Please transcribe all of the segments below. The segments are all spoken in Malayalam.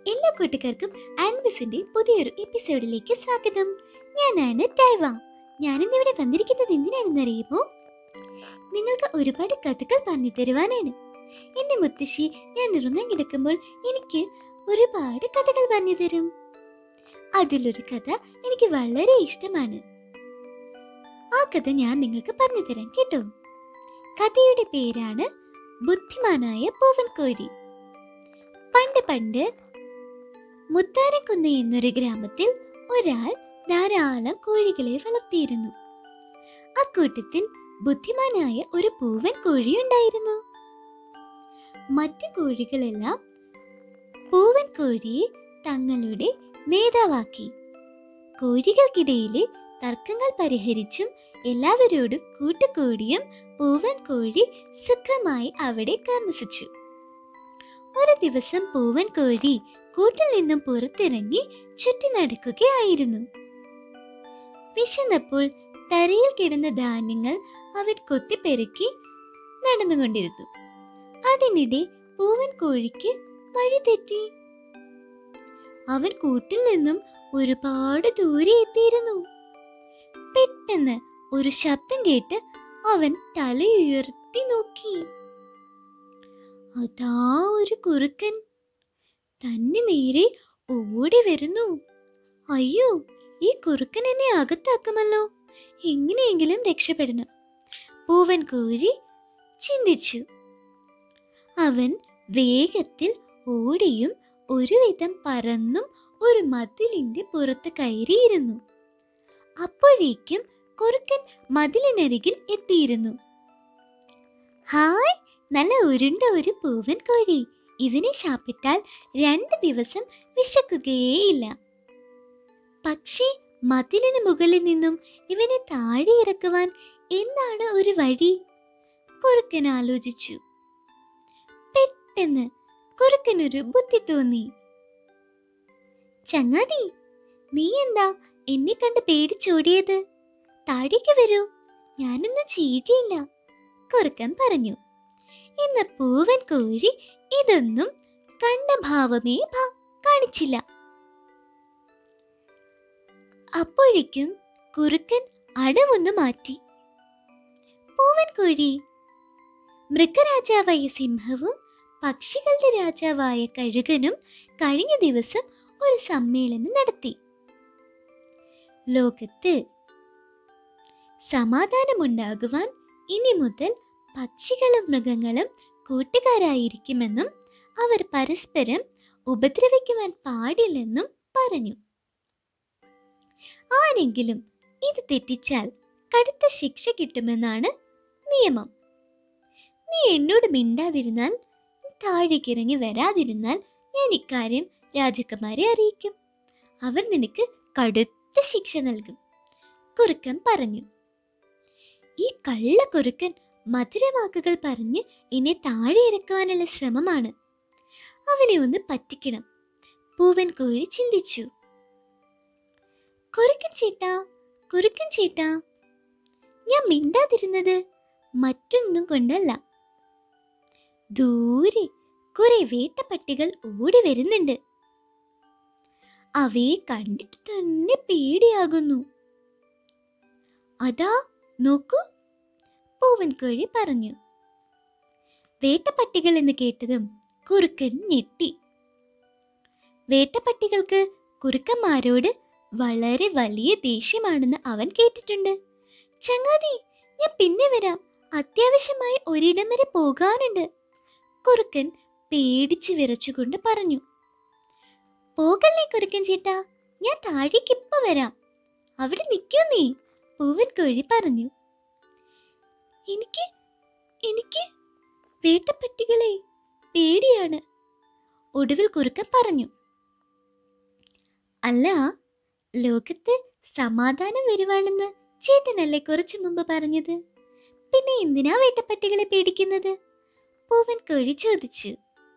എല്ലാ കൂട്ടുകാർക്കും ആൻവിസിന്റെ പുതിയൊരു എപ്പിസോഡിലേക്ക് സ്വാഗതം ഞാനാണ് ടൈവ ഞാനിന്നിവിടെ വന്നിരിക്കുന്നത് എന്തിനാണെന്ന് അറിയുമോ നിങ്ങൾക്ക് ഒരുപാട് കഥകൾ പറഞ്ഞു തരുവാനാണ് എന്റെ മുത്തശ്ശി ഞാൻ ഉറങ്ങാൻ കിടക്കുമ്പോൾ എനിക്ക് ഒരുപാട് കഥകൾ പറഞ്ഞു തരും അതിലൊരു കഥ എനിക്ക് വളരെ ഇഷ്ടമാണ് ആ കഥ ഞാൻ നിങ്ങൾക്ക് പറഞ്ഞു തരാം കേട്ടോ കഥയുടെ പേരാണ് ബുദ്ധിമാനായ പൂവൻ കോരി പണ്ട് പണ്ട് മുത്താരക്കുന്ന് എന്നൊരു ഗ്രാമത്തിൽ ഒരാൾ ധാരാളം കോഴികളെ വളർത്തിയിരുന്നു അക്കൂട്ടത്തിൽ ബുദ്ധിമാനായ ഒരു പൂവൻ കോഴിയുണ്ടായിരുന്നു മറ്റു കോഴികളെല്ലാം പൂവൻ കോഴിയെ തങ്ങളുടെ നേതാവാക്കി കോഴികൾക്കിടയിലെ തർക്കങ്ങൾ പരിഹരിച്ചും എല്ലാവരോടും കൂട്ടുകൂടിയും പൂവൻ കോഴി സുഖമായി അവിടെ താമസിച്ചു ഒരു ദിവസം പൂവൻ കോഴി കൂട്ടിൽ നിന്നും പുറത്തിറങ്ങി ചുറ്റി നടക്കുകയായിരുന്നു വിശന്നപ്പോൾ തറയിൽ കിടന്ന ധാന്യങ്ങൾ അവൻ കൊത്തിപ്പെരുക്കി നടന്നുകൊണ്ടിരുന്നു അതിനിടെ പൂവൻ കോഴിക്ക് വഴി തെറ്റി അവൻ കൂട്ടിൽ നിന്നും ഒരുപാട് ദൂരെ എത്തിയിരുന്നു പെട്ടെന്ന് ഒരു ശബ്ദം കേട്ട് അവൻ തലയുയർത്തി നോക്കി അതാ ഒരു കുറുക്കൻ തന്നെ നേരെ ഓടി വരുന്നു അയ്യോ ഈ കുറുക്കൻ എന്നെ അകത്താക്കുമല്ലോ എങ്ങനെയെങ്കിലും രക്ഷപ്പെടണം പൂവൻ കോഴി ചിന്തിച്ചു അവൻ വേഗത്തിൽ ഓടിയും ഒരുവിധം പറന്നും ഒരു മതിലിന്റെ പുറത്ത് കയറിയിരുന്നു അപ്പോഴേക്കും കുറുക്കൻ മതിലിനരികിൽ എത്തിയിരുന്നു ഹായ് നല്ല ഉരുണ്ട ഒരു പൂവൻ കോഴി ഇവനെ ശാപ്പിട്ടാൽ രണ്ട് ദിവസം വിശക്കുകയേയില്ല പക്ഷേ മതിലിന് മുകളിൽ നിന്നും ഇവനെ താഴെ ഇറക്കുവാൻ എന്താണ് ഒരു വഴി കുറുക്കൻ ആലോചിച്ചു പെട്ടെന്ന് കുറുക്കനൊരു ബുദ്ധി തോന്നി ചങ്ങാതി നീ എന്താ എന്നെ കണ്ട് പേടിച്ചോടിയത് താഴേക്ക് വരൂ ഞാനൊന്നും ചെയ്യുകയില്ല കുറുക്കൻ പറഞ്ഞു ഇന്ന് പൂവൻ കോഴി ഇതൊന്നും കണ്ട ഭാവമേ ഭാ- കാണിച്ചില്ല അപ്പോഴേക്കും കുറുക്കൻ അടവൊന്നു മാറ്റി പൂവൻ കോഴി മൃഗരാജാവായ സിംഹവും പക്ഷികളുടെ രാജാവായ കഴുകനും കഴിഞ്ഞ ദിവസം ഒരു സമ്മേളനം നടത്തി ലോകത്ത് സമാധാനമുണ്ടാകുവാൻ ഇനി മുതൽ പക്ഷികളും മൃഗങ്ങളും കൂട്ടുകാരായിരിക്കുമെന്നും അവർ പരസ്പരം ഉപദ്രവിക്കുവാൻ പാടില്ലെന്നും പറഞ്ഞു ആരെങ്കിലും ഇത് തെറ്റിച്ചാൽ കടുത്ത ശിക്ഷ കിട്ടുമെന്നാണ് നിയമം നീ എന്നോട് മിണ്ടാതിരുന്നാൽ താഴേക്കിറങ്ങി വരാതിരുന്നാൽ ഞാൻ ഇക്കാര്യം രാജകുമാരെ അറിയിക്കും അവർ നിനക്ക് കടുത്ത ശിക്ഷ നൽകും കുറുക്കൻ പറഞ്ഞു ഈ കള്ള കുറുക്കൻ മധുരവാക്കുകൾ പറഞ്ഞ് എന്നെ താഴെ ഇറക്കാനുള്ള ശ്രമമാണ് അവനെ ഒന്ന് പറ്റിക്കണം പൂവൻ കോഴി ചിന്തിച്ചു കുറുക്കൻ ചേട്ടാ കുറുക്കൻ ചേട്ടാ ഞാൻ മിണ്ടാതിരുന്നത് മറ്റൊന്നും കൊണ്ടല്ല ദൂരെ കുറെ വേട്ടപ്പട്ടികൾ ഓടി വരുന്നുണ്ട് അവയെ കണ്ടിട്ട് തന്നെ പേടിയാകുന്നു അതാ നോക്കൂ പൂവൻ കോഴി പറഞ്ഞു വേട്ടപ്പട്ടികൾ എന്ന് കേട്ടതും കുറുക്കൻ ഞെട്ടി വേട്ടപ്പട്ടികൾക്ക് കുറുക്കന്മാരോട് വളരെ വലിയ ദേഷ്യമാണെന്ന് അവൻ കേട്ടിട്ടുണ്ട് ചങ്ങാതി ഞാൻ പിന്നെ വരാം അത്യാവശ്യമായി ഒരിടം വരെ പോകാനുണ്ട് കുറുക്കൻ പേടിച്ച് വിറച്ചുകൊണ്ട് പറഞ്ഞു പോകല്ലേ കുറുക്കൻ ചേട്ടാ ഞാൻ താഴേക്ക് ഇപ്പൊ വരാം അവിടെ നിൽക്കൂ നീ പൂവൻ കോഴി പറഞ്ഞു എനിക്ക് എനിക്ക് വേട്ടപ്പട്ടികളെ പേടിയാണ് ഒടുവിൽ കുറുക്കൻ പറഞ്ഞു അല്ല ലോകത്ത് സമാധാനം വരുവാണെന്ന് ചേട്ടനല്ലേ കുറച്ചു മുമ്പ് പറഞ്ഞത് പിന്നെ എന്തിനാ വേട്ടപ്പട്ടികളെ പേടിക്കുന്നത് പൂവൻ കോഴി ചോദിച്ചു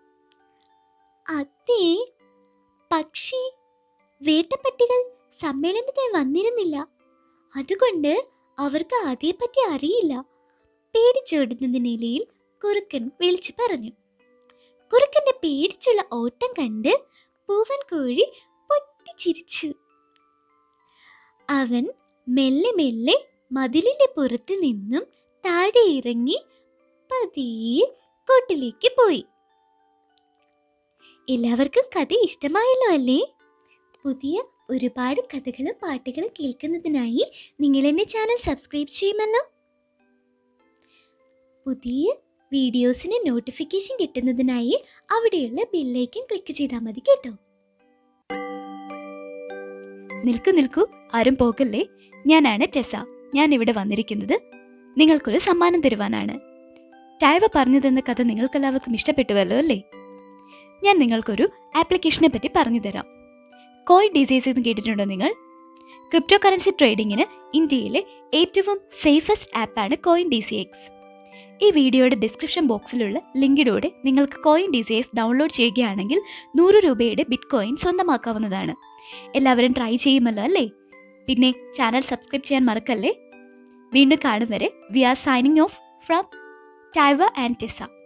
അതേ പക്ഷേ വേട്ടപ്പട്ടികൾ സമ്മേളനത്തിന് വന്നിരുന്നില്ല അതുകൊണ്ട് അവർക്ക് അതേപ്പറ്റി അറിയില്ല പേടിച്ചോടുന്ന നിലയിൽ കുറുക്കൻ വിളിച്ചു പറഞ്ഞു കുറുക്കന്റെ പേടിച്ചുള്ള ഓട്ടം കണ്ട് പൂവൻ കോഴി പൊട്ടിച്ചിരിച്ചു അവൻ മെല്ലെ മെല്ലെ മതിലിന്റെ പുറത്ത് നിന്നും താഴെ ഇറങ്ങി പതിയെ കൂട്ടിലേക്ക് പോയി എല്ലാവർക്കും കഥ ഇഷ്ടമായല്ലോ അല്ലേ പുതിയ ഒരുപാട് കഥകളും പാട്ടുകളും കേൾക്കുന്നതിനായി നിങ്ങൾ എന്നെ ചാനൽ സബ്സ്ക്രൈബ് ചെയ്യുമല്ലോ പുതിയ വീഡിയോസിന് നോട്ടിഫിക്കേഷൻ കിട്ടുന്നതിനായി അവിടെയുള്ള ബെല്ലൈക്കൻ ക്ലിക്ക് ചെയ്താൽ മതി കേട്ടോ നിൽക്കൂ നിൽക്കൂ ആരും പോകല്ലേ ഞാനാണ് ടെസ ഞാൻ ഇവിടെ വന്നിരിക്കുന്നത് നിങ്ങൾക്കൊരു സമ്മാനം തരുവാനാണ് ടൈവ പറഞ്ഞു തന്ന കഥ നിങ്ങൾക്കെല്ലാവർക്കും ഇഷ്ടപ്പെട്ടുവല്ലോ അല്ലേ ഞാൻ നിങ്ങൾക്കൊരു ആപ്ലിക്കേഷനെ പറ്റി പറഞ്ഞു തരാം കോയിൻ ഡിസൈസ് എന്ന് കേട്ടിട്ടുണ്ടോ നിങ്ങൾ ക്രിപ്റ്റോ കറൻസി ട്രേഡിങ്ങിന് ഇന്ത്യയിലെ ഏറ്റവും സേഫസ്റ്റ് ആപ്പാണ് കോയിൻ ഡി സി എക്സ് ഈ വീഡിയോയുടെ ഡിസ്ക്രിപ്ഷൻ ബോക്സിലുള്ള ലിങ്കിലൂടെ നിങ്ങൾക്ക് coin D C X download ചെയ്യുകയാണെങ്കിൽ നൂറ് രൂപയുടെ ബിറ്റ് കോയിൻ സ്വന്തമാക്കാവുന്നതാണ് എല്ലാവരും ട്രൈ ചെയ്യുമല്ലോ അല്ലേ പിന്നെ ചാനൽ സബ്സ്ക്രൈബ് ചെയ്യാൻ മറക്കല്ലേ വീണ്ടും കാണും വരെ we are signing off from ടൈവ ആൻഡ് ടെസ